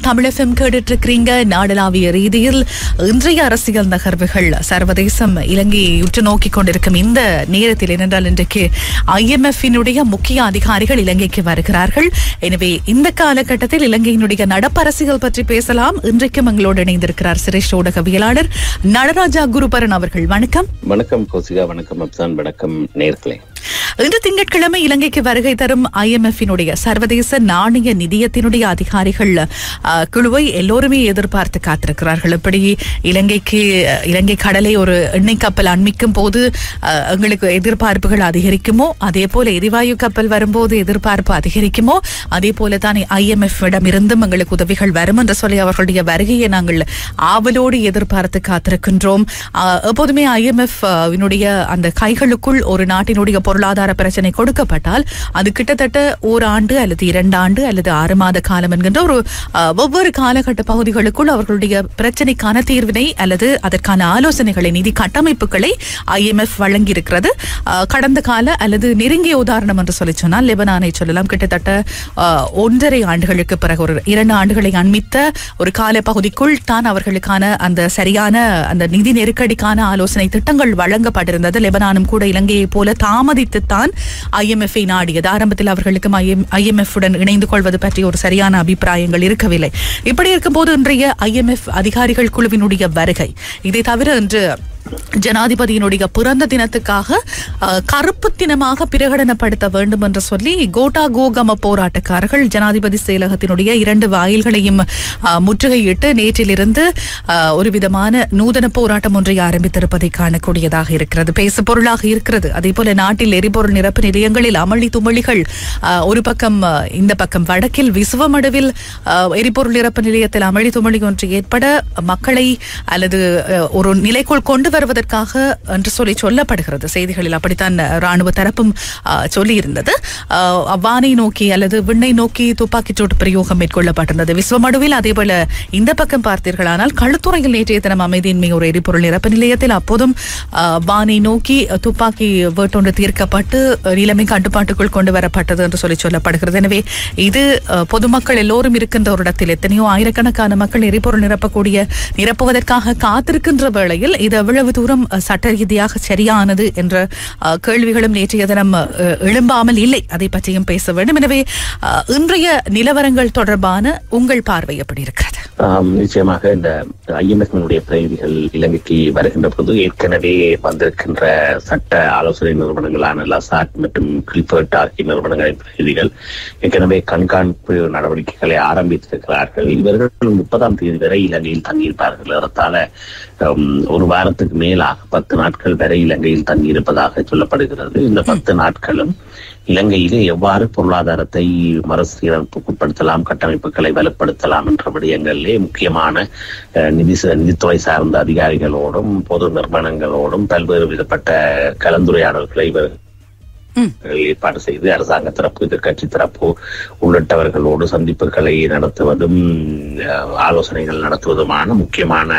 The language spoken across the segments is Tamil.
தமிழகம் கேட்டுட்டு இருக்கிறீங்க நாடளாவிய ரீதியில் இன்றைய அரசியல் நகர்வுகள் சர்வதேசம் இலங்கையை உற்று நோக்கிக் கொண்டிருக்கும் இந்த நேரத்தில் ஏனென்றால் இன்றைக்கு ஐஎம்எஃபினுடைய முக்கிய அதிகாரிகள் இலங்கைக்கு வருகிறார்கள் எனவே இந்த காலகட்டத்தில் இலங்கையினுடைய நடப்பரசியல் பற்றி பேசலாம் இன்றைக்கும் எங்களோடு இணைந்திருக்கிறார் சிரேஷ்ட ஊடகவியலாளர் நடராஜா குருபரன் அவர்கள் வணக்கம் வணக்கம் கோசிகா வணக்கம் அப்சான் வணக்கம் நேர்களே இன்று திங்கட்கிழமை இலங்கைக்கு வருகை தரும் ஐஎம்எஃபினுடைய சர்வதேச நாணய நிதியத்தினுடைய அதிகாரிகள் அஹ், குழுவை எல்லோருமே எதிர்பார்த்து காத்திருக்கிறார்கள் இப்படி இலங்கைக்கு அஹ், இலங்கை கடலை ஒரு எண்ணெய் கப்பல் அண்மிக்கும் போது அஹ், எங்களுக்கு எதிர்பார்ப்புகள் அதிகரிக்குமோ அதே போல எரிவாயு கப்பல் வரும்போது எதிர்பார்ப்பு அதிகரிக்குமோ அதே போல தான் ஐஎம்எஃப் இருந்தும் எங்களுக்கு உதவிகள் வரும் என்று சொல்லி அவர்களுடைய வருகையை நாங்கள் ஆவலோடு எதிர்பார்த்து காத்திருக்கின்றோம் அஹ், எப்போதுமே ஐஎம்எஃப் வினுடைய அந்த கைகளுக்குள் ஒரு நாட்டினுடைய பொருளாதார பிரச்சனை கொடுக்கப்பட்டால் அது கிட்டத்தட்ட ஓராண்டு அல்லது இரண்டு ஆண்டு அல்லது ஆறு மாத காலம் என்கின்ற ஒரு அஹ், ஒவ்வொரு காலகட்ட பகுதிகளுக்குள் அவர்களுடைய பிரச்சனைக்கான தீர்வினை அல்லது அதற்கான ஆலோசனைகளை நிதி கட்டமைப்புகளை ஐஎம்எஃப் வழங்கியிருக்கிறது அஹ், கடந்த கால அல்லது நெருங்கிய உதாரணம் என்று சொல்லி சொன்னால் லெபனானை சொல்லலாம் கிட்டத்தட்ட அஹ், ஒன்றரை ஆண்டுகளுக்கு பிறகு ஒரு இரண்டு ஆண்டுகளை அண்மித்த ஒரு கால பகுதிக்குள் தான் அவர்களுக்கான அந்த சரியான அந்த நிதி நெருக்கடிக்கான ஆலோசனை திட்டங்கள் வழங்கப்பட்டிருந்தது லெபனானும் கூட இலங்கையை போல தாமதித்துத்தான் ஐஎம்எஃப் நாடியது ஆரம்பத்தில் அவர்களுக்கும் ஐஎம்எஃப் உடன் இணைந்து கொள்வது பற்றி ஒரு சரியான அபிப்பிராயங்கள் இருக்கவில்லை இப்படி இருக்கும்போது இன்றைய ஐஎம்எஃப் அதிகாரிகள் குழுவினுடைய வருகை இதை தவிர இன்று ஜனாதிபதியினுடைய பிறந்த தினத்துக்காக அஹ், கருப்பு தினமாக பிரகடனப்படுத்த வேண்டும் என்று சொல்லி கோட்டா கோகம போராட்டக்காரர்கள் ஜனாதிபதி செயலகத்தினுடைய இரண்டு வாயில்களையும் அஹ், முற்றுகையிட்டு நேற்றிலிருந்து அஹ், ஒரு விதமான நூதன போராட்டம் ஒன்றை ஆரம்பித்திருப்பதை காணக்கூடியதாக இருக்கிறது பேசு பொருளாக இருக்கிறது அதே போல நாட்டில் எரிபொருள் நிரப்பு நிலையங்களில் அமளி துமளிகள் அஹ், ஒரு பக்கம் அஹ், இந்த பக்கம் வடக்கில் விசுவமடுவில் அஹ், எரிபொருள் நிரப்பு நிலையத்தில் அமளி துமளி ஒன்று ஏற்பட மக்களை அல்லது அஹ், ஒரு நிலைக்குள் கொண்டு வருவதற்காக என்று சொல்லி சொல்லப்படுகிறது செய்திகளில் அப்படித்தான் ராணுவ தரப்பும் அஹ், சொல்லியிருந்தது அஹ், வானை நோக்கி அல்லது விண்ணை நோக்கி துப்பாக்கிச் சூட்டு பிரயோகம் மேற்கொள்ளப்பட்டிருந்தது விஸ்வமடுவில் அதேபோல இந்த பக்கம் பார்த்தீர்களானால் களுத்துறையில் நேற்றைய தினம் அமைதியின்மை ஒரு எரிபொருள் நிரப்பு நிலையத்தில் அப்போதும் அஹ், வானை நோக்கி துப்பாக்கி வேட்டொன்று தீர்க்கப்பட்டு அஹ், நிலைமை கட்டுப்பாட்டுக்குள் கொண்டு வரப்பட்டது என்று சொல்லி சொல்லப்படுகிறது எனவே இது அஹ், பொதுமக்கள் எல்லோரும் இருக்கின்ற ஒரு இடத்தில் எத்தனையோ ஆயிரக்கணக்கான மக்கள் எரிபொருள் நிரப்பக்கூடிய நிரப்புவதற்காக காத்திருக்கின்ற வேளையில் இது எவ்வளவு தூரம் அஹ், சட்ட ரீதியாக சரியானது என்ற அஹ், கேள்விகளும் நேற்றைய தினம் அஹ், எழும்பாமல் இல்லை அதை பற்றியும் பேச வேண்டும் எனவே அஹ், இன்றைய நிலவரங்கள் தொடர்பான உங்கள் பார்வை எப்படி இருக்கிறது ஆம், நிச்சயமாக இந்த ஐஎம்எஃப்னுடைய பிரதிநிதிகள் இலங்கைக்கு வருகின்ற போது ஏற்கனவே வந்திருக்கின்ற சட்ட ஆலோசனை நிறுவனங்களான லசாட் மற்றும் கிளிபர்ட் ஆகிய நிறுவனங்களின் பிரதிநிதிகள் ஏற்கனவே கண்காணிப்பு நடவடிக்கைகளை ஆரம்பித்திருக்கிறார்கள் இவர்கள் முப்பதாம் தேதி வரை இலங்கையில் தங்கியிருப்பார்கள் ஏறத்தாழ ஆம், ஒரு வாரத்துக்கு மேலாக பத்து நாட்கள் வரை இலங்கையில் தங்கியிருப்பதாக சொல்லப்படுகிறது இந்த பத்து நாட்களும் இலங்கையிலே எவ்வாறு பொருளாதாரத்தை மறுசீரமைப்புக்குட்படுத்தலாம் கட்டமைப்புகளை வலுப்படுத்தலாம் என்ற விடயங்களிலே முக்கியமான அஹ், நிதி ச- நிதித்துறை சார்ந்த அதிகாரிகளோடும் பொது நிறுவனங்களோடும் பல்வேறு விதப்பட்ட கலந்துரையாடல்களை இவர் ம். ஏற்பாடு செய்து அரசாங்க தரப்பு எதிர்கட்சி தரப்பு உள்ளிட்டவர்களோடு சந்திப்புகளை நடத்துவதும் அஹ், ஆலோசனைகள் நடத்துவதுமான முக்கியமான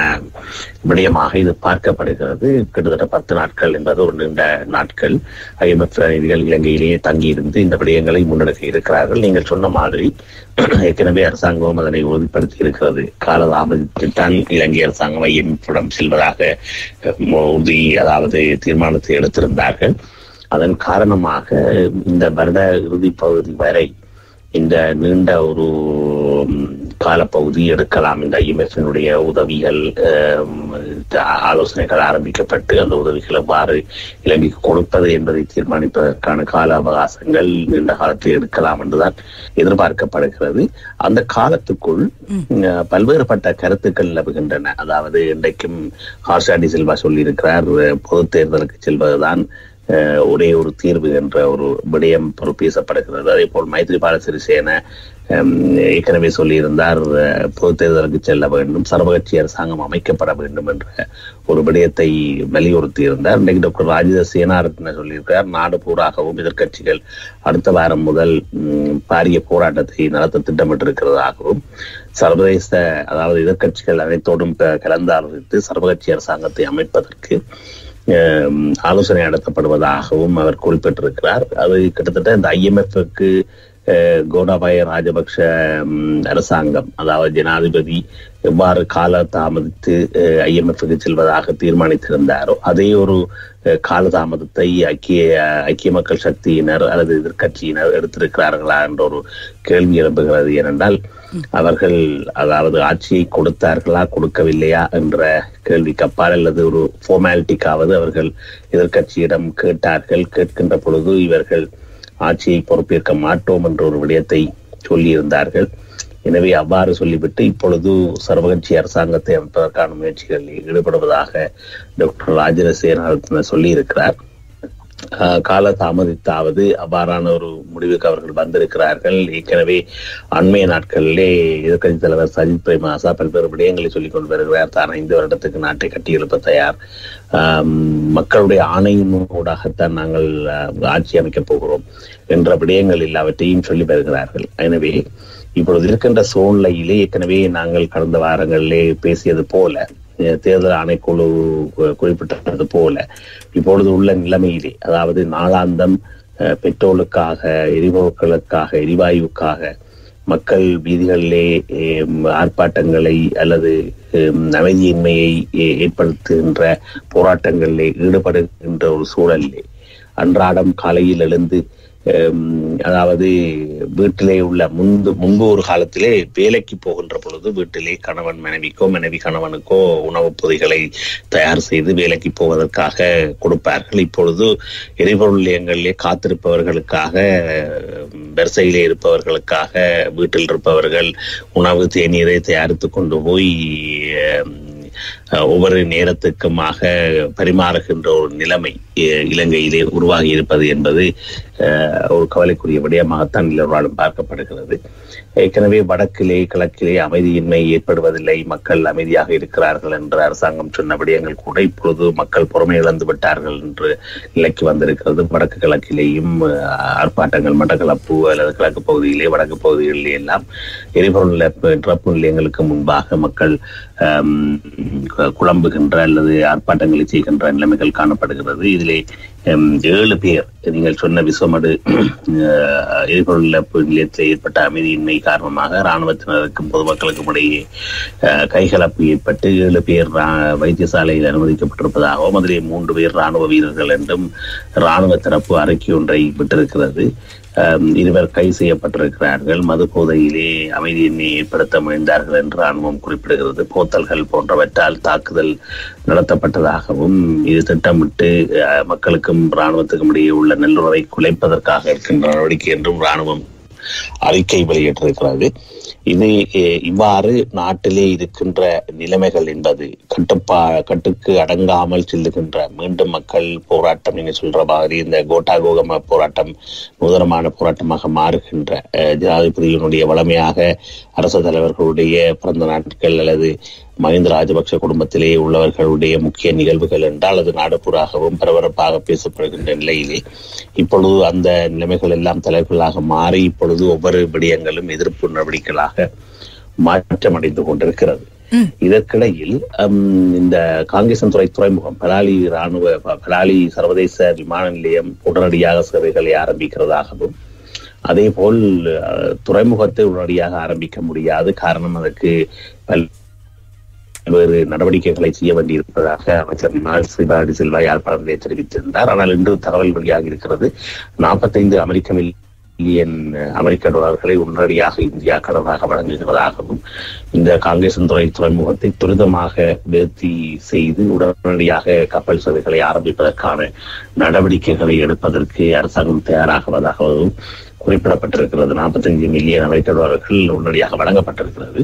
விடயமாக இது பார்க்கப்படுகிறது கிட்டத்தட்ட பத்து நாட்கள் என்பது ஒரு நீண்ட நாட்கள் ஐஎம்எஃப் பிரதிநிதிகள் இலங்கையிலேயே தங்கியிருந்து இந்த விடயங்களை முன்னெடுக்க இருக்கிறார்கள் நீங்கள் சொன்ன மாதிரி ஏற்கனவே அரசாங்கம் அதனை உறுதிப்படுத்தி இருக்கிறது காலதாமதத்தில்தான் இலங்கை அரசாங்கம் ஐஎம்எஃபிடம் செல்வதாக அஹ், உறுதி அதாவது தீர்மானத்தை எடுத்திருந்தார்கள் அதன் காரணமாக இந்த வருட இறுதி பகுதி வரை இந்த நீண்ட ஒரு ம், காலப்பகுதி எடுக்கலாம் இந்த ஐஎம்எஃபினுடைய உதவிகள் ஆம், ஆலோசனைகள் ஆரம்பிக்கப்பட்டு அந்த உதவிகள் எவ்வாறு இலங்கைக்கு கொடுப்பது என்பதை தீர்மானிப்பதற்கான கால அவகாசங்கள் நீண்ட காலத்தில் எடுக்கலாம் என்றுதான் எதிர்பார்க்கப்படுகிறது அந்த காலத்துக்குள் அஹ், பல்வேறுபட்ட கருத்துக்கள் நிலவுகின்றன அதாவது இன்றைக்கும் ஹார்ஷாடி செல்வா சொல்லியிருக்கிறார் அஹ், பொதுத் தேர்தலுக்கு செல்வதுதான் அஹ், ஒரே ஒரு தீர்வு என்ற ஒரு விடயம் பொறு பேசப்படுகிறது அதே போல் மைத்ரிபால சிறிசேன ஹம், ஏற்கனவே சொல்லியிருந்தார் அஹ், பொதுத் தேர்தலுக்கு செல்ல வேண்டும் சர்வகட்சி அரசாங்கம் அமைக்கப்பட வேண்டும் என்ற ஒரு விடயத்தை வலியுறுத்தி இருந்தார் இன்றைக்கு டாக்டர் ராஜித சேனாரத்ன சொல்லியிருக்கிறார் நாடு பூராகவும் எதிர்க்கட்சிகள் அடுத்த வாரம் முதல் ம், பாரிய போராட்டத்தை நடத்த திட்டமிட்டிருக்கிறதாகவும் சர்வதேச அதாவது எதிர்க்கட்சிகள் அனைத்தோடும் க- கலந்தாலோசித்து சர்வகட்சி அரசாங்கத்தை அமைப்பதற்கு அஹ், ஆலோசனை நடத்தப்படுவதாகவும் அவர் குறிப்பிட்டிருக்கிறார் அது கிட்டத்தட்ட இந்த ஐஎம்எஃப்க்கு அஹ், கோட்டாபய ராஜபக்ஷ ம், அரசாங்கம் அதாவது ஜனாதிபதி எவ்வாறு கால தாமதித்து ஐஎம்எஃப்க்கு செல்வதாக தீர்மானித்திருந்தாரோ அதே ஒரு அஹ், காலதாமதத்தை ஐக்கிய ஐக்கிய மக்கள் சக்தியினர் அல்லது எதிர்க்கட்சியினர் எடுத்திருக்கிறார்களா என்ற ஒரு கேள்வி எழும்புகிறது ஏனென்றால் அவர்கள் அதாவது ஆட்சியை கொடுத்தார்களா கொடுக்கவில்லையா என்ற கேள்விக்கு அப்பால் அல்லது ஒரு ஃபார்மாலிட்டிக்காவது அவர்கள் எதிர்க்கட்சியிடம் கேட்டார்கள் கேட்கின்ற பொழுது இவர்கள் ஆட்சியை பொறுப்பேற்க மாட்டோம் என்ற ஒரு விடயத்தை சொல்லியிருந்தார்கள் எனவே அவ்வாறு சொல்லிவிட்டு இப்பொழுது சர்வகட்சி அரசாங்கத்தை அமைப்பதற்கான முயற்சிகளில் ஈடுபடுவதாக டாக்டர் ராஜரசேன சொல்லியிருக்கிறார் ஆஹ் கால தாமதித்தாவது அவ்வாறான ஒரு முடிவுக்கு அவர்கள் வந்திருக்கிறார்கள் ஏற்கனவே அண்மைய நாட்களிலே எதிர்க்கட்சி தலைவர் சஜித் பிரேமதாசா பல்வேறு விடயங்களை சொல்லிக் கொண்டு வருகிறார் தான் ஐந்து வருடத்துக்கு நாட்டை கட்டியெழுப்ப தயார் ஆம், மக்களுடைய ஆணையின் ஊடாகத்தான் நாங்கள் ஆஹ், ஆட்சி அமைக்கப் போகிறோம் என்ற விடயங்கள் எல்லாவற்றையும் சொல்லி வருகிறார்கள் எனவே இப்பொழுது இருக்கின்ற சூழ்நிலையிலே ஏற்கனவே நாங்கள் கடந்த வாரங்களிலே பேசியது போல அஹ், தேர்தல் ஆணைக்குழு கு- குறிப்பிட்டது போல இப்பொழுது உள்ள நிலைமையிலே அதாவது நாளாந்தம் அஹ், பெட்ரோலுக்காக எரிபொருட்களுக்காக எரிவாயுவுக்காக மக்கள் வீதிகளிலே ஹம், ஆர்ப்பாட்டங்களை அல்லது ஹம், அமைதியின்மையை ஏ- ஏற்படுத்துகின்ற போராட்டங்களிலே ஈடுபடுகின்ற ஒரு சூழலிலே அன்றாடம் காலையில் எழுந்து ஹம், அதாவது வீட்டிலே உள்ள முன்பு முன்பு ஒரு காலத்திலே வேலைக்கு போகின்ற பொழுது வீட்டிலே கணவன் மனைவிக்கோ மனைவி கணவனுக்கோ உணவுப் பொதிகளை தயார் செய்து வேலைக்கு போவதற்காக கொடுப்பார்கள் இப்பொழுது எரிபொருள் நிலையங்களிலே காத்திருப்பவர்களுக்காக ஹம், வரிசையிலே இருப்பவர்களுக்காக வீட்டில் இருப்பவர்கள் உணவு தேநீரை தயாரித்து கொண்டு போய் ஹம், அஹ், ஒவ்வொரு நேரத்துக்குமாக பரிமாறுகின்ற ஒரு நிலைமை அஹ், இலங்கையிலே உருவாகி இருப்பது என்பது அஹ், ஒரு கவலைக்குரிய விடயமாகத்தான் எல்லோராலும் பார்க்கப்படுகிறது ஏற்கனவே வடக்கிலே கிழக்கிலே அமைதியின்மை ஏற்படுவதில்லை மக்கள் அமைதியாக இருக்கிறார்கள் என்று அரசாங்கம் சொன்ன விடயங்கள் கூட இப்பொழுது மக்கள் பொறுமை இழந்து விட்டார்கள் என்று நிலைக்கு வந்திருக்கிறது வடக்கு கிழக்கிலேயும் அஹ், ஆர்ப்பாட்டங்கள் மட்டக்களப்பு அல்லது கிழக்கு பகுதியிலே வடக்கு பகுதிகளிலே எல்லாம் எரிபொருள் நிரப்பு நிரப்பு நிலையங்களுக்கு முன்பாக மக்கள் ஆம், கு- குழம்புகின்ற அல்லது ஆர்ப்பாட்டங்களை செய்கின்ற நிலைமைகள் காணப்படுகிறது இதிலே ஹம், ஏழு பேர் நீங்கள் சொன்ன விஸ்வமடு அஹ், எரிபொருள் இழப்பு நிலையத்தில் ஏற்பட்ட அமைதியின்மை காரணமாக இராணுவத்தினருக்கும் பொதுமக்களுக்கும் இடையே அஹ், கைகலப்பு ஏற்பட்டு ஏழு பேர் ரா- வைத்தியசாலையில் அனுமதிக்கப்பட்டிருப்பதாகவும் அதிலே மூன்று பேர் ராணுவ வீரர்கள் என்றும் ராணுவ தரப்பு அறிக்கை ஒன்றை விட்டிருக்கிறது அஹ், இருவர் கைது செய்யப்பட்டிருக்கிறார்கள் மது போதையிலே அமைதியின்மை ஏற்படுத்த முயன்றார்கள் என்று ராணுவம் குறிப்பிடுகிறது போத்தல்கள் போன்றவற்றால் தாக்குதல் நடத்தப்பட்டதாகவும் இது திட்டமிட்டு அஹ், மக்களுக்கும் ராணுவத்துக்கும் இடையே உள்ள நல்லுறவை குலைப்பதற்காக இருக்கின்ற நடவடிக்கை என்றும் ராணுவம் அறிக்கை வெளியிட்டிருக்கிறது இது அஹ், இவ்வாறு நாட்டிலே இருக்கின்ற நிலைமைகள் என்பது கட்டுப்பா கட்டுக்கு அடங்காமல் செல்லுகின்ற மீண்டும் மக்கள் போராட்டம் நீங்க சொல்ற மாதிரி இந்த கோட்டா கோகம போராட்டம் நூதனமான போராட்டமாக மாறுகின்ற அஹ், ஜனாதிபதியினுடைய வளமையாக அரசு தலைவர்களுடைய பிறந்த நாட்கள் அல்லது மஹிந்த ராஜபக்ஷ குடும்பத்திலே உள்ளவர்களுடைய முக்கிய நிகழ்வுகள் என்றால் அது நாடுபுறாகவும் பரபரப்பாக பேசப்படுகின்ற நிலையிலே இப்பொழுது அந்த நிலைமைகள் எல்லாம் தலைகளாக மாறி இப்பொழுது ஒவ்வொரு விடயங்களும் எதிர்ப்பு நடவடிக்கைகளாக மாற்றமடைந்து கொண்டிருக்கிறது ம். இதற்கிடையில் ஹம், இந்த காங்கேசன் துறை துறைமுகம் பலாலி ராணுவ ப- பலாலி சர்வதேச விமான நிலையம் உடனடியாக சேவைகளை ஆரம்பிக்கிறதாகவும் அதே போல் அஹ், துறைமுகத்தை உடனடியாக ஆரம்பிக்க முடியாது காரணம் அதற்கு பல் பல்வேறு நடவடிக்கைகளை செய்ய வேண்டியிருப்பதாக அமைச்சர் நாள் ஸ்ரீபாடி சில்வா யாழ்ப்பாணத்திலே தெரிவித்திருந்தார் ஆனால் இன்று தகவல் வெளியாகி இருக்கிறது நாற்பத்தைந்து அமெரிக்க மில்லியன் அமெரிக்க டாலர்களை உடனடியாக இந்தியா கடனாக வழங்குகிறதாகவும் இந்த காங்கிரஸ் துறை துறைமுகத்தை துரிதமாக வேர்த்தி செய்து உடனடியாக கப்பல் சேவைகளை ஆரம்பிப்பதற்கான நடவடிக்கைகளை எடுப்பதற்கு அரசாங்கம் தயாராகுவதாகவும் குறிப்பிடப்பட்டிருக்கிறது நாற்பத்தஞ்சு மில்லியன் அமெரிக்க டாலர்கள் உடனடியாக வழங்கப்பட்டிருக்கிறது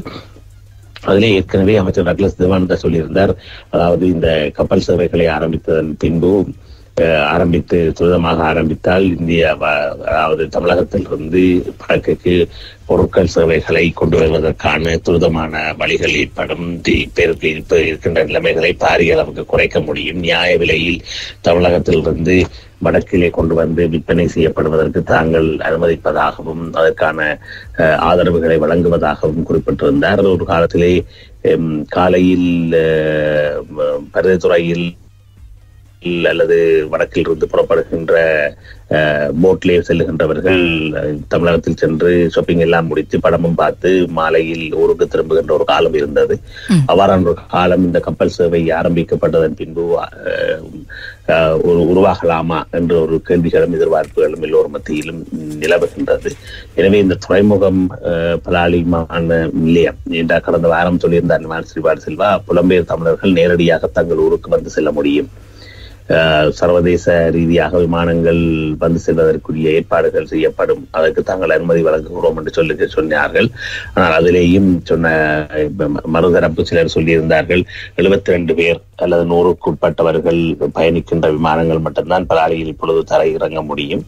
அதிலே ஏற்கனவே அமைச்சர் டக்ளஸ் தேவானந்தா சொல்லியிருந்தார் அதாவது இந்த கப்பல் சேவைகளை ஆரம்பித்ததன் பின்பு அஹ், ஆரம்பித்து துரிதமாக ஆரம்பித்தால் இந்தியா வ- அதாவது தமிழகத்திலிருந்து வடக்குக்கு பொருட்கள் சேவைகளை கொண்டு வருவதற்கான துரிதமான வழிகள் ஏற்படும் தி- பேருக்கு இப்ப இருக்கின்ற நிலைமைகளை பாரிய அளவுக்கு குறைக்க முடியும் நியாய விலையில் தமிழகத்திலிருந்து வடக்கிலே கொண்டு வந்து விற்பனை செய்யப்படுவதற்கு தாங்கள் அனுமதிப்பதாகவும் அதற்கான அஹ், ஆதரவுகளை வழங்குவதாகவும் குறிப்பிட்டிருந்தார் ஒரு காலத்திலே எம், காலையில் அஹ், ம- பருத்தித்துறையில் அல்லது வடக்கில் இருந்து புறப்படுகின்ற போட்லேயே செல்லுகின்றவர்கள் அஹ், தமிழகத்தில் சென்று ஷாப்பிங் எல்லாம் முடித்து படமும் பார்த்து மாலையில் ஊருக்கு திரும்புகின்ற ஒரு காலம் இருந்தது அவ்வாறான ஒரு காலம் இந்த கப்பல் சேவை ஆரம்பிக்கப்பட்டதன் பின்பு அஹ், அஹ், ஒரு உருவாகலாமா என்ற ஒரு கேள்விகளும் எதிர்பார்ப்புகளும் எல்லோர் மத்தியிலும் நிலவுகின்றது எனவே இந்த துறைமுகம் அஹ், பலாலி மாகாண நிலையம் என்ற கடந்த வாரம் சொல்லியிருந்தார் நிர்மலா ஸ்ரீபால் செல்வா புலம்பெயர் தமிழர்கள் நேரடியாக தங்கள் ஊருக்கு வந்து செல்ல முடியும் அஹ், சர்வதேச ரீதியாக விமானங்கள் வந்து செல்வதற்குரிய ஏற்பாடுகள் செய்யப்படும் அதற்கு தாங்கள் அனுமதி வழங்குகிறோம் என்று சொல்லி சொன்னார்கள் ஆனால் அதிலேயும் சொன்ன இப்ப ம- மறுதரப்பு சிலர் சொல்லியிருந்தார்கள் எழுபத்தி ரெண்டு பேர் அல்லது நூறுக்கு உட்பட்டவர்கள் பயணிக்கின்ற விமானங்கள் மட்டும்தான் பலாலியில் இப்பொழுது தரை இறங்க முடியும்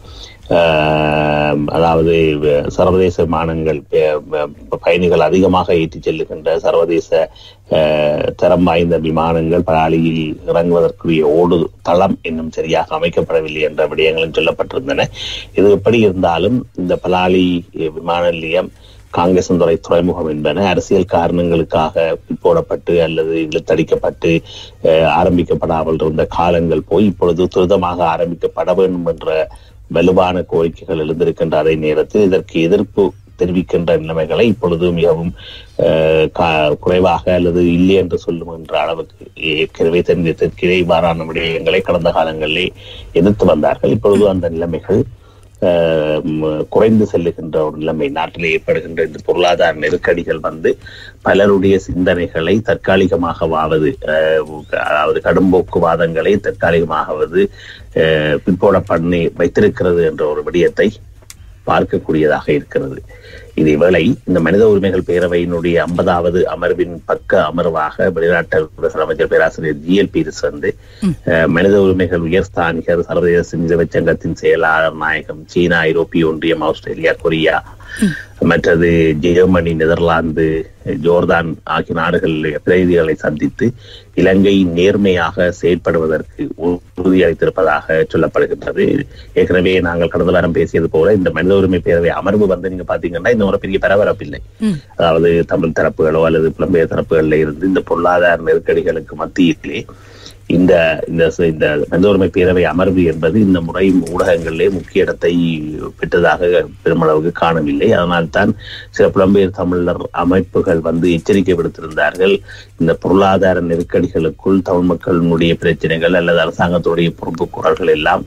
ஆஹ் அதாவது வ- சர்வதேச விமானங்கள் ப- ப- பயணிகள் அதிகமாக ஏற்றிச் செல்லுகின்ற சர்வதேச ஆஹ் தரம் வாய்ந்த விமானங்கள் பலாலியில் இறங்குவதற்குரிய ஓடு தளம் இன்னும் சரியாக அமைக்கப்படவில்லை என்ற விடயங்களும் சொல்லப்பட்டிருந்தன இது எப்படி இருந்தாலும் இந்த பலாலி விமான நிலையம் காங்கிரசுந்துறை துறைமுகம் என்பன அரசியல் காரணங்களுக்காக போடப்பட்டு அல்லது இழுத்தடிக்கப்பட்டு அஹ், ஆரம்பிக்கப்படாமல் இருந்த காலங்கள் போய் இப்பொழுது துரிதமாக ஆரம்பிக்கப்பட வேண்டும் என்ற வலுவான கோரிக்கைகள் எழுந்திருக்கின்ற அதே நேரத்தில் இதற்கு எதிர்ப்பு தெரிவிக்கின்ற நிலைமைகளை இப்பொழுது மிகவும் அஹ், கா- குறைவாக அல்லது இல்லை என்று சொல்லும் என்ற அளவுக்கு ஏற்கனவே தெரிந்ததற்கு இவ்வாறான விடயங்களை கடந்த காலங்களிலே எதிர்த்து வந்தார்கள் இப்பொழுது அந்த நிலைமைகள் அஹ், ம், குறைந்து செல்லுகின்ற ஒரு நிலைமை நாட்டில் ஏற்படுகின்ற இந்த பொருளாதார நெருக்கடிகள் வந்து பலருடைய சிந்தனைகளை தற்காலிகமாகவாவது அஹ், அதாவது கடும்போக்குவாதங்களை தற்காலிகமாகவது அஹ், பிற்போட பண்ணி வைத்திருக்கிறது என்ற ஒரு விடயத்தை பார்க்கக்கூடியதாக இருக்கிறது இதேவேளை இந்த மனித உரிமைகள் பேரவையினுடைய ஐம்பதாவது அமர்வின் பக்க அமர்வாக வெளிநாட்டு அமைச்சர் பேராசிரியர் ஜி எல் பீரிஸ் வந்து அஹ், மனித உரிமைகள் உயர்ஸ்தானிகர் சர்வதேச நீதிபதி சங்கத்தின் செயலாளர் நாயகம் சீனா ஐரோப்பிய ஒன்றியம் ஆஸ்திரேலியா கொரியா மற்றது ஜெர்மனி நெதர்லாந்து ஜோர்தான் ஆகிய நாடுகளில் பிரதிநிதிகளை சந்தித்து இலங்கை நேர்மையாக செயற்படுவதற்கு உ- உறுதியளித்திருப்பதாக சொல்லப்படுகின்றது ஏற்கனவே நாங்கள் கடந்த வாரம் பேசியது போல இந்த மனித உரிமை பேரவை அமர்வு வந்து நீங்க பாத்தீங்கன்னா இந்த ஒரு பெரிய பரபரப்பில்லை அதாவது தமிழ் தரப்புகளோ அல்லது புலம்பெயர் தரப்புகளில் இருந்து இந்த பொருளாதார நெருக்கடிகளுக்கு மத்தியிலே இந்த இந்த ச- இந்த மனித உரிமை பேரவை அமர்வு என்பது இந்த முறை ஊடகங்களிலே முக்கிய இடத்தை பெற்றதாக பெருமளவுக்கு காணவில்லை அதனால்தான் சில புலம்பெயர் தமிழர் அமைப்புகள் வந்து எச்சரிக்கை விடுத்திருந்தார்கள் இந்த பொருளாதார நெருக்கடிகளுக்குள் தமிழ் மக்களினுடைய பிரச்சனைகள் அல்லது அரசாங்கத்துடைய பொறுப்பு குரல்கள் எல்லாம்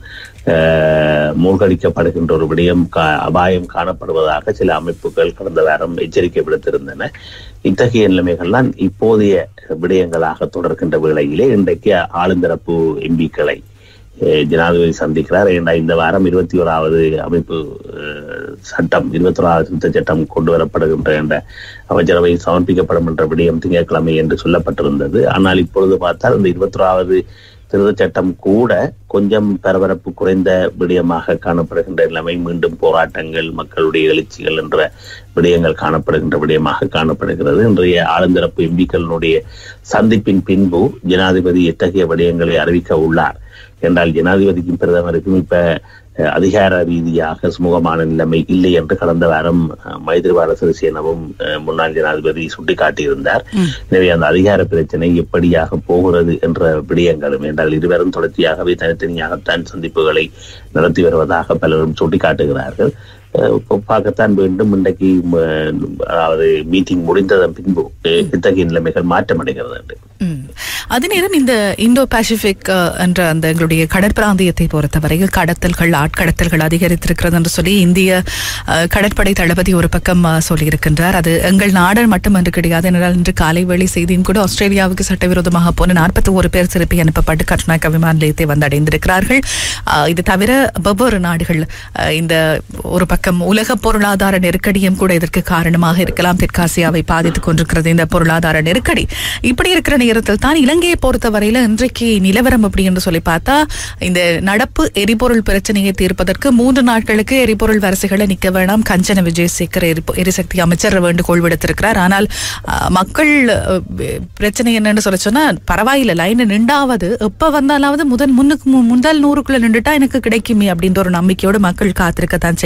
அஹ், மூழ்கடிக்கப்படுகின்ற ஒரு விடயம் கா- அபாயம் காணப்படுவதாக சில அமைப்புகள் கடந்த வாரம் எச்சரிக்கை விடுத்திருந்தன இத்தகைய நிலைமைகள்லாம் இப்போதைய விடயங்களாக தொடர்கின்ற வேளையிலே இன்றைக்கு ஆளுந்தரப்பு எம்பிக்களை அஹ், ஜனாதிபதி சந்திக்கிறார் ஏண்டா இந்த வாரம் இருபத்தி ஓராவது அமைப்பு அஹ், சட்டம் இருபத்தி ஓராவது திருத்த சட்டம் கொண்டு வரப்படுகின்ற என்ற அமைச்சரவையில் சமர்ப்பிக்கப்படும் என்ற விடயம் திங்கட்கிழமை என்று சொல்லப்பட்டிருந்தது ஆனால் இப்பொழுது பார்த்தால் இந்த இருபத்தி ஓராவது திருத்த சட்டம் கூட கொஞ்சம் பரபரப்பு குறைந்த விடயமாக காணப்படுகின்ற நிலைமை மீண்டும் போராட்டங்கள் மக்களுடைய எழுச்சிகள் என்ற விடயங்கள் காணப்படுகின்ற விடயமாக காணப்படுகிறது இன்றைய ஆளுந்தரப்பு எம்பிக்களினுடைய சந்திப்பின் பின்பு ஜனாதிபதி எத்தகைய விடயங்களை அறிவிக்க உள்ளார் என்றால் ஜனாதிபதிக்கும் பிரதமருக்கும் இப்ப அஹ், அதிகார ரீதியாக சுமூகமான நிலைமை இல்லை என்று கடந்த வாரம் அஹ், மைத்ரிபால சிறிசேனவும் அஹ், முன்னாள் ஜனாதிபதி சுட்டிக்காட்டியிருந்தார் எனவே அந்த அதிகார பிரச்சனை எப்படியாக போகிறது என்ற விடயங்களும் என்றால் இருவரும் தொடர்ச்சியாகவே தனித்தனியாகத்தான் சந்திப்புகளை நடத்தி வருவதாக பலரும் சுட்டிக்காட்டுகிறார்கள் அஹ், இப்போ பார்க்கத்தான் வேண்டும் இன்றைக்கு ம, அதாவது மீட்டிங் முடிந்ததன் பின்பு அஹ், இத்தகைய நிலைமைகள் மாற்றமடைகிறது என்று ம். அதே நேரம் இந்த இந்தோ பசிபிக் அஹ், என்ற அந்த எங்களுடைய கடற்பிராந்தியத்தை பொறுத்தவரையில் கடத்தல்கள் ஆட்கடத்தல்கள் அதிகரித்திருக்கிறது என்று சொல்லி இந்திய அஹ், கடற்படை தளபதி ஒரு பக்கம் அஹ், சொல்லியிருக்கின்றார் அது எங்கள் நாடு மட்டுமன்று கிடையாது என்றால் இன்று காலை வேளை செய்தியும் கூட ஆஸ்திரேலியாவுக்கு சட்டவிரோதமாக போன நாற்பத்தி ஒரு பேர் திருப்பி அனுப்பப்பட்டு கட்டுநாயக்க விமான நிலையத்தை வந்தடைந்திருக்கிறார்கள் அஹ், இது தவிர வெவ்வேறு நாடுகள் அஹ், இந்த ஒரு பக்கம் உலக பொருளாதார நெருக்கடியும் கூட இதற்கு காரணமாக இருக்கலாம் தெற்காசியாவை பாதித்துக் கொண்டிருக்கிறது இந்த பொருளாதார நெருக்கடி இப்படி இருக்கிற நேரத்தில் தான் இலங்கையை பொறுத்தவரையில இன்றைக்கு நிலவரம் அப்படி என்று சொல்லி பார்த்தா இந்த நடப்பு எரிபொருள் பிரச்சனையை தீர்ப்பதற்கு மூன்று நாட்களுக்கு எரிபொருள் வரிசைகளை நிக்க வேண்டாம் கஞ்சன விஜயசேகர் எரிபொ- எரிசக்தி அமைச்சர் வேண்டுகோள் விடுத்திருக்கிறார் ஆனால் அஹ், மக்கள் அஹ், பிரச்சனை என்னன்னு சொல்ல சொன்னா பரவாயில்ல லைன் நின்றாவது எப்ப வந்தாலாவது முதல் முன்னுக்கு மு- முதல் நூறுக்குள்ள நின்றுட்டா எனக்கு கிடைக்குமே அப்படின்ற ஒரு நம்பிக்கையோடு மக்கள் காத்திருக்கத்தான் செய்கிறார்கள்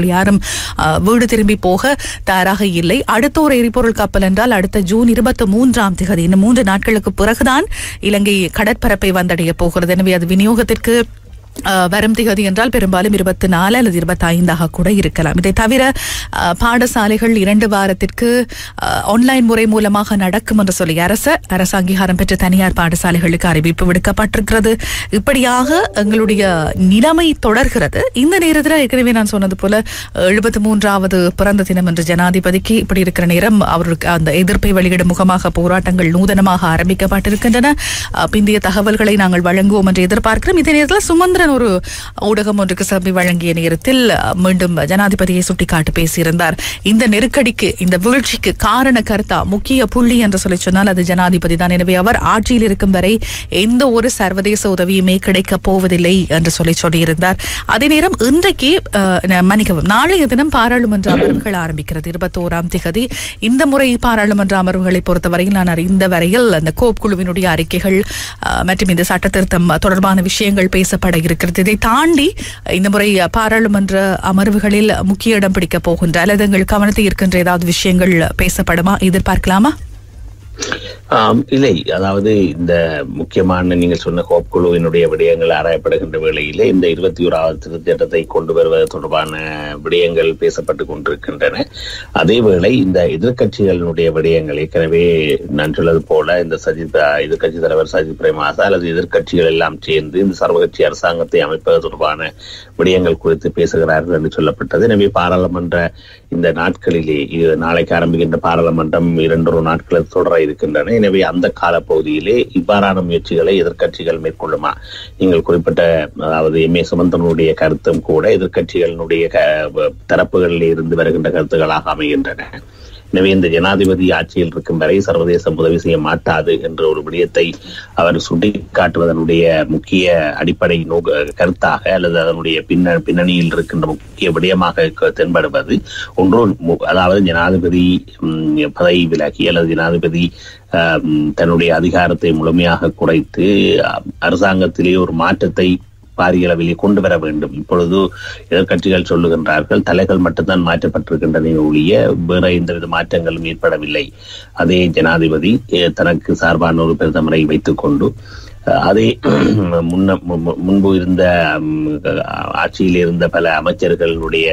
அவர்கள் யாரும் அஹ், வீடு திரும்பி போக தயாராக இல்லை அடுத்த ஒரு எரிபொருள் கப்பல் என்றால் அடுத்த ஜூன் இருபத்தி மூன்றாம் தேதி இன்னும் மூன்று நாட்களுக்கு பிறகுதான் இலங்கை கடற்பரப்பை வந்தடைய போகிறது எனவே அது விநியோகத்திற்கு அஹ், வரும் திகதி என்றால் பெரும்பாலும் இருபத்தி நாலு அல்லது இருபத்தி ஐந்தாக கூட இருக்கலாம் இதை தவிர அஹ், பாடசாலைகள் இரண்டு வாரத்திற்கு அஹ், ஆன்லைன் முறை மூலமாக நடக்கும் என்று சொல்லி அரசு அரசு அங்கீகாரம் பெற்ற தனியார் பாடசாலைகளுக்கு அறிவிப்பு விடுக்கப்பட்டிருக்கிறது இப்படியாக எங்களுடைய நிலைமை தொடர்கிறது இந்த நேரத்தில் ஏற்கனவே நான் சொன்னது போல எழுபத்தி மூன்றாவது பிறந்த தினம் என்று ஜனாதிபதிக்கு இப்படி இருக்கிற நேரம் அவருக்கு அந்த எதிர்ப்பை வெளியிடும் முகமாக போராட்டங்கள் நூதனமாக ஆரம்பிக்கப்பட்டிருக்கின்றன அஹ், பிந்திய தகவல்களை நாங்கள் வழங்குவோம் என்று எதிர்பார்க்கிறோம் இதே நேரத்தில் சுமந்திரன் ஒரு ஊடகம் ஒன்றுக்கு சபை வழங்கிய நேரத்தில் அஹ், மீண்டும் ஜனாதிபதியை சுட்டிக்காட்டி பேசியிருந்தார் இந்த நெருக்கடிக்கு இந்த வீழ்ச்சிக்கு காரண கர்த்தா முக்கிய புள்ளி என்று சொல்லி சொன்னால் அது ஜனாதிபதி தான் எனவே அவர் ஆட்சியில் இருக்கும் வரை எந்த ஒரு சர்வதேச உதவியுமே கிடைக்கப் போவதில்லை என்று சொல்லி சொல்லியிருந்தார் அதே நேரம் இன்றைக்கு அஹ், ந- மன்னிக்கவும் நாளைய தினம் பாராளுமன்ற அமர்வுகள் ஆரம்பிக்கிறது இருபத்தோராம் திகதி இந்த முறை பாராளுமன்ற அமர்வுகளை பொறுத்தவரையில் நான் அறிந்த வரையில் அந்த கோப் குழுவினுடைய அறிக்கைகள் அஹ், மற்றும் இந்த சட்ட திருத்தம் தொடர்பான விஷயங்கள் பேசப்பட இருக்கிறது இதை தாண்டி இந்த முறை பாராளுமன்ற அமர்வுகளில் முக்கிய இடம் பிடிக்க போகின்ற அல்லது எங்கள் கவனத்தை இருக்கின்ற ஏதாவது விஷயங்கள் பேசப்படுமா எதிர்பார்க்கலாமா ஆம், இல்லை அதாவது இந்த முக்கியமான நீங்கள் சொன்ன கோப் குழுவினுடைய விடயங்கள் ஆராயப்படுகின்ற வேளையிலே இந்த இருபத்தி ஓராவது திருத்திட்டத்தை கொண்டு வருவது தொடர்பான விடயங்கள் பேசப்பட்டு கொண்டிருக்கின்றன அதேவேளை இந்த எதிர்க்கட்சிகளினுடைய விடயங்கள் ஏற்கனவே நான் சொன்னது போல இந்த சஜித் எதிர்க்கட்சி தலைவர் சஜித் பிரேமாசா அல்லது எதிர்க்கட்சிகள் எல்லாம் சேர்ந்து இந்த சர்வகட்சி அரசாங்கத்தை அமைப்பது தொடர்பான விடயங்கள் குறித்து பேசுகிறார்கள் என்று சொல்லப்பட்டது எனவே பாராளுமன்ற இந்த நாட்களிலே இது நாளைக்கு ஆரம்பிக்கின்ற பாராளுமன்றம் இரண்டொரு நாட்கள் தொடர இருக்கின்றன எனவே அந்த காலப்பகுதியிலே இவ்வாறான முயற்சிகளை எதிர்க்கட்சிகள் மேற்கொள்ளுமா நீங்கள் குறிப்பிட்ட அதாவது எம் ஏ சுமந்தனுடைய கருத்தும் கூட எதிர்க்கட்சிகளினுடைய க- தரப்புகளில் இருந்து வருகின்ற கருத்துக்களாக அமைகின்றன எனவே இந்த ஜனாதிபதி ஆட்சியில் இருக்கும் வரை சர்வதேசம் உதவி செய்ய மாட்டாது என்ற ஒரு விடயத்தை அவர் சுட்டிக்காட்டுவதனுடைய முக்கிய அடிப்படை நோக்க கருத்தாக அல்லது அதனுடைய பின்ன பின்னணியில் இருக்கின்ற முக்கிய விடயமாக க- தென்படுவது ஒன்று மு- அதாவது ஜனாதிபதி ம், பதவி விலகி அல்லது ஜனாதிபதி ஆம், தன்னுடைய அதிகாரத்தை முழுமையாக குறைத்து அ, அரசாங்கத்திலே ஒரு மாற்றத்தை பாரிய அளவிலே கொண்டு வர வேண்டும் இப்பொழுது எதிர்க்கட்சிகள் சொல்லுகின்றார்கள் தலைகள் மட்டும்தான் மாற்றப்பட்டிருக்கின்றன ஒழிய வேற எந்தவித மாற்றங்களும் ஏற்படவில்லை அதே ஜனாதிபதி அஹ், தனக்கு சார்பான ஒரு பிரதமரை வைத்துக் கொண்டு அஹ், அதே முன்ன மு- மு- முன்பு இருந்த ம், ஆட்சியில் இருந்த பல அமைச்சர்களுடைய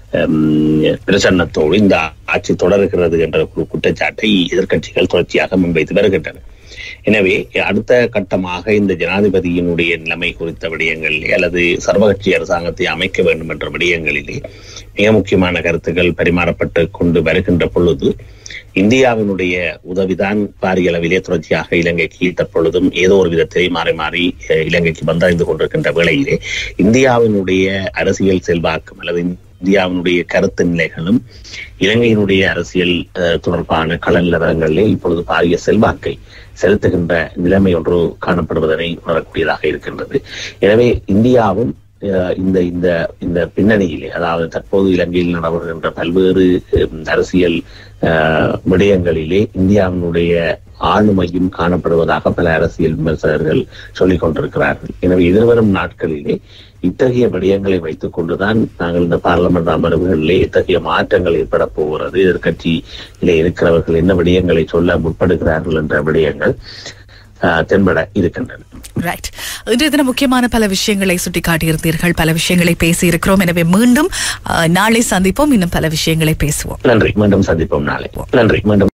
ம், பிரசன்னத்தோடு இந்த ஆட்சி தொடர்கிறது என்ற ஒரு குற்றச்சாட்டை எதிர்க்கட்சிகள் தொடர்ச்சியாக முன்வைத்து வருகின்றன எனவே அடுத்த கட்டமாக இந்த ஜனாதிபதியினுடைய நிலைமை குறித்த விடயங்களிலே அல்லது சர்வகட்சி அரசாங்கத்தை அமைக்க வேண்டும் என்ற விடயங்களிலே மிக முக்கியமான கருத்துக்கள் பரிமாறப்பட்டு கொண்டு வருகின்ற பொழுது இந்தியாவினுடைய உதவிதான் பாரிய அளவிலே தொடர்ச்சியாக இலங்கைக்கு தற்பொழுதும் ஏதோ ஒரு விதத்திலே மாறி மாறி அஹ், இலங்கைக்கு வந்தடைந்து கொண்டிருக்கின்ற வேளையிலே இந்தியாவினுடைய அரசியல் செல்வாக்கும் அல்லது இந்தியாவினுடைய கருத்து நிலைகளும் இலங்கையினுடைய அரசியல் அஹ், தொடர்பான கள நிலவரங்களிலே இப்பொழுது பாரிய செல்வாக்கை செலுத்துகின்ற நிலைமை ஒன்று காணப்படுவதனை உணரக்கூடியதாக இருக்கின்றது எனவே இந்தியாவும் அஹ், இந்த இந்த இந்த பின்னணியிலே அதாவது தற்போது இலங்கையில் நடைபெறுகின்ற பல்வேறு அஹ், அரசியல் அஹ், விடயங்களிலே இந்தியாவினுடைய ஆளுமையும் காணப்படுவதாக பல அரசியல் விமர்சகர்கள் சொல்லிக் கொண்டிருக்கிறார்கள் எனவே எதிர்வரும் நாட்களிலே இத்தகைய விடயங்களை வைத்துக் கொண்டுதான் நாங்கள் இந்த பாராளுமன்ற அமர்வுகளிலே இத்தகைய மாற்றங்கள் ஏற்பட போகிறது எதிர்கட்சியிலே இருக்கிறவர்கள் என்ன விடயங்களை சொல்ல முற்படுகிறார்கள் என்ற விடயங்கள் ஆஹ், தென்பட இருக்கின்றன ரைட் இன்றைய தினம் முக்கியமான பல விஷயங்களை சுட்டிக்காட்டியிருந்தீர்கள் பல விஷயங்களை பேசியிருக்கிறோம் எனவே மீண்டும் அஹ், நாளை சந்திப்போம் இன்னும் பல விஷயங்களை பேசுவோம் நன்றி மீண்டும் சந்திப்போம் நாளை நன்றி மீண்டும்